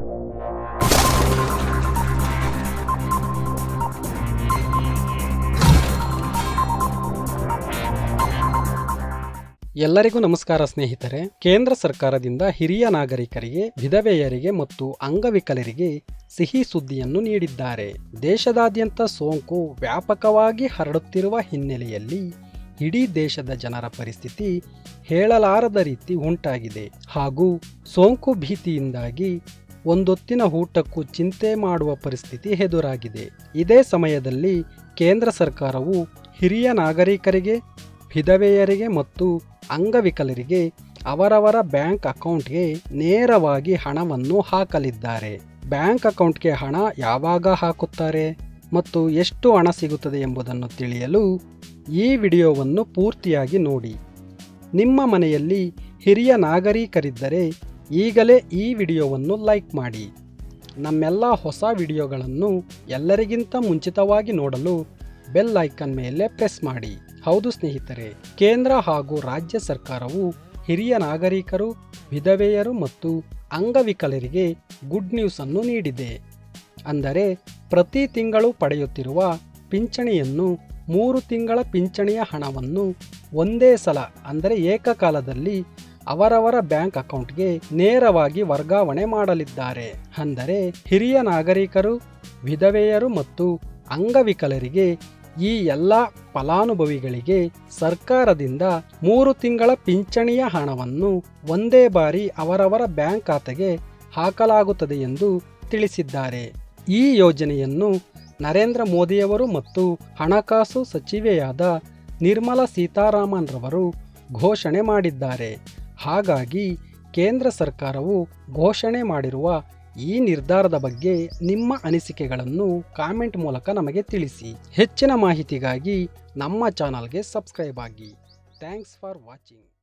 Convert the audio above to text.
ಎಲ್ಲರಿಗೂ ನಮಸ್ಕಾರ ಸ್ನೇಹಿತರೆ ಕೇಂದ್ರ ಸರ್ಕಾರದಿಂದ ಹಿರಿಯ ನಾಗರಿಕರಿಗೆ ವಿಧವೆಯರಿಗೆ ಮತ್ತು ಅಂಗವಿಕಲರಿಗೆ ಸಿಹಿ ಸುದ್ದಿಯನ್ನು ನೀಡಿದ್ದಾರೆ ದೇಶದಾದ್ಯಂತ ಸೋಂಕು ವ್ಯಾಪಕವಾಗಿ ಹರಡುತ್ತಿರುವ ಹಿನ್ನೆಲೆಯಲ್ಲಿ ಇಡೀ ದೇಶದ ಜನರ ಪರಿಸ್ಥಿತಿ ಹೇಳಲಾರದ ರೀತಿ ಉಂಟಾಗಿದೆ ಹಾಗೂ ಸೋಂಕು ಭೀತಿಯಿಂದಾಗಿ ಒಂದೊತ್ತಿನ ಊಟಕ್ಕೂ ಚಿಂತೆ ಮಾಡುವ ಪರಿಸ್ಥಿತಿ ಎದುರಾಗಿದೆ ಇದೇ ಸಮಯದಲ್ಲಿ ಕೇಂದ್ರ ಸರ್ಕಾರವು ಹಿರಿಯ ನಾಗರಿಕರಿಗೆ ವಿಧವೆಯರಿಗೆ ಮತ್ತು ಅಂಗವಿಕಲರಿಗೆ ಅವರವರ ಬ್ಯಾಂಕ್ ಅಕೌಂಟ್ಗೆ ನೇರವಾಗಿ ಹಣವನ್ನು ಹಾಕಲಿದ್ದಾರೆ ಬ್ಯಾಂಕ್ ಅಕೌಂಟ್ಗೆ ಹಣ ಯಾವಾಗ ಹಾಕುತ್ತಾರೆ ಮತ್ತು ಎಷ್ಟು ಹಣ ಸಿಗುತ್ತದೆ ಎಂಬುದನ್ನು ತಿಳಿಯಲು ಈ ವಿಡಿಯೋವನ್ನು ಪೂರ್ತಿಯಾಗಿ ನೋಡಿ ನಿಮ್ಮ ಮನೆಯಲ್ಲಿ ಹಿರಿಯ ನಾಗರಿಕರಿದ್ದರೆ ಈಗಲೇ ಈ ವಿಡಿಯೋವನ್ನು ಲೈಕ್ ಮಾಡಿ ನಮ್ಮೆಲ್ಲ ಹೊಸ ವಿಡಿಯೋಗಳನ್ನು ಎಲ್ಲರಿಗಿಂತ ಮುಂಚಿತವಾಗಿ ನೋಡಲು ಬೆಲ್ ಐಕನ್ ಮೇಲೆ ಪ್ರೆಸ್ ಮಾಡಿ ಹೌದು ಸ್ನೇಹಿತರೆ ಕೇಂದ್ರ ಹಾಗೂ ರಾಜ್ಯ ಸರ್ಕಾರವು ಹಿರಿಯ ನಾಗರಿಕರು ವಿಧವೆಯರು ಮತ್ತು ಅಂಗವಿಕಲರಿಗೆ ಗುಡ್ ನ್ಯೂಸ್ ಅನ್ನು ನೀಡಿದೆ ಅಂದರೆ ಪ್ರತಿ ತಿಂಗಳು ಪಡೆಯುತ್ತಿರುವ ಪಿಂಚಣಿಯನ್ನು ಮೂರು ತಿಂಗಳ ಪಿಂಚಣಿಯ ಹಣವನ್ನು ಒಂದೇ ಸಲ ಅಂದರೆ ಏಕಕಾಲದಲ್ಲಿ ಅವರವರ ಬ್ಯಾಂಕ್ ಅಕೌಂಟ್ಗೆ ನೇರವಾಗಿ ವರ್ಗಾವಣೆ ಮಾಡಲಿದ್ದಾರೆ ಅಂದರೆ ಹಿರಿಯ ನಾಗರಿಕರು ವಿಧವೆಯರು ಮತ್ತು ಅಂಗವಿಕಲರಿಗೆ ಈ ಎಲ್ಲ ಫಲಾನುಭವಿಗಳಿಗೆ ಸರ್ಕಾರದಿಂದ ಮೂರು ತಿಂಗಳ ಪಿಂಚಣಿಯ ಹಣವನ್ನು ಒಂದೇ ಬಾರಿ ಅವರವರ ಬ್ಯಾಂಕ್ ಖಾತೆಗೆ ಹಾಕಲಾಗುತ್ತದೆ ಎಂದು ತಿಳಿಸಿದ್ದಾರೆ ಈ ಯೋಜನೆಯನ್ನು ನರೇಂದ್ರ ಮೋದಿಯವರು ಮತ್ತು ಹಣಕಾಸು ಸಚಿವೆಯಾದ ನಿರ್ಮಲಾ ಸೀತಾರಾಮನ್ ರವರು ಘೋಷಣೆ ಮಾಡಿದ್ದಾರೆ ಹಾಗಾಗಿ ಕೇಂದ್ರ ಸರ್ಕಾರವು ಘೋಷಣೆ ಮಾಡಿರುವ ಈ ನಿರ್ಧಾರದ ಬಗ್ಗೆ ನಿಮ್ಮ ಅನಿಸಿಕೆಗಳನ್ನು ಕಾಮೆಂಟ್ ಮೂಲಕ ನಮಗೆ ತಿಳಿಸಿ ಹೆಚ್ಚಿನ ಮಾಹಿತಿಗಾಗಿ ನಮ್ಮ ಚಾನಲ್ಗೆ ಸಬ್ಸ್ಕ್ರೈಬ್ ಆಗಿ ಥ್ಯಾಂಕ್ಸ್ ಫಾರ್ ವಾಚಿಂಗ್